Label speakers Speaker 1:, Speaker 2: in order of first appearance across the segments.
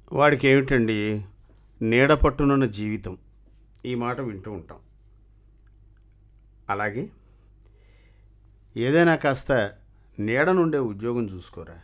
Speaker 1: వాడికి ఏమిటండి నీడ పట్టునున్న జీవితం ఈ మాట వింటూ ఉంటాం అలాగే ఏదైనా కాస్త నీడ నుండే ఉద్యోగం చూసుకోరా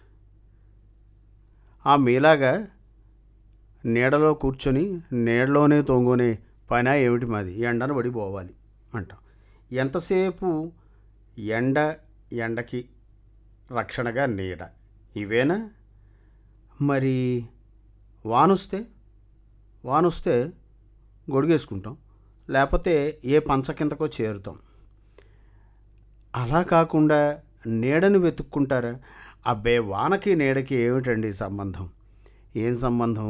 Speaker 1: ఆ మీలాగా నీడలో కూర్చొని నీడలోనే తొంగునే పైన ఏమిటి మాది ఎండను పడి పోవాలి అంటాం ఎంతసేపు ఎండ ఎండకి రక్షణగా నీడ ఇవేనా మరి వానొస్తే వానొస్తే గొడుగేసుకుంటాం లేకపోతే ఏ పంచ కిందకో చేరుతాం అలా కాకుండా నీడను వెతుక్కుంటారా అబ్బే వానకి నీడకి ఏమిటండి సంబంధం ఏం సంబంధం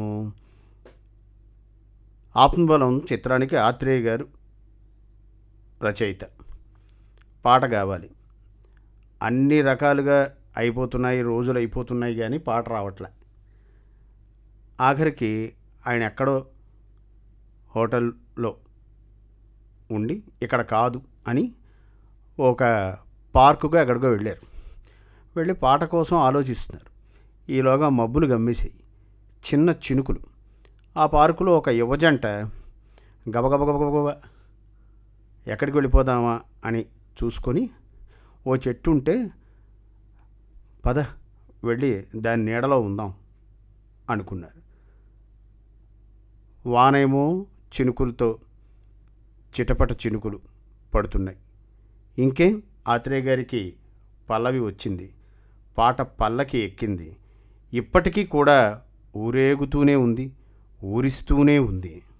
Speaker 1: ఆత్మబలం చిత్రానికి ఆత్రేయ గారు రచయిత పాట కావాలి అన్ని రకాలుగా అయిపోతున్నాయి రోజులు అయిపోతున్నాయి కానీ పాట రావట్లే ఆఖరికి ఆయన ఎక్కడో హోటల్లో ఉండి ఇక్కడ కాదు అని ఒక పార్కుగా ఎక్కడికో వెళ్ళారు వెళ్ళి పాట కోసం ఆలోచిస్తున్నారు ఈలోగా మబ్బులు గమ్మేసాయి చిన్న చినుకులు ఆ పార్కులో ఒక యువజంట గబగబగబగబ ఎక్కడికి వెళ్ళిపోదామా అని చూసుకొని ఓ చెట్టు ఉంటే పద వెళ్ళి దాని నీడలో ఉందాం అనుకున్నారు వానేమో చినుకులతో చిటపట చినుకులు పడుతున్నాయి ఇంకేం ఆత్రేయ గారికి పల్లవి వచ్చింది పాట పల్లకి ఎక్కింది ఇప్పటికీ కూడా ఊరేగుతూనే ఉంది ఊరిస్తూనే ఉంది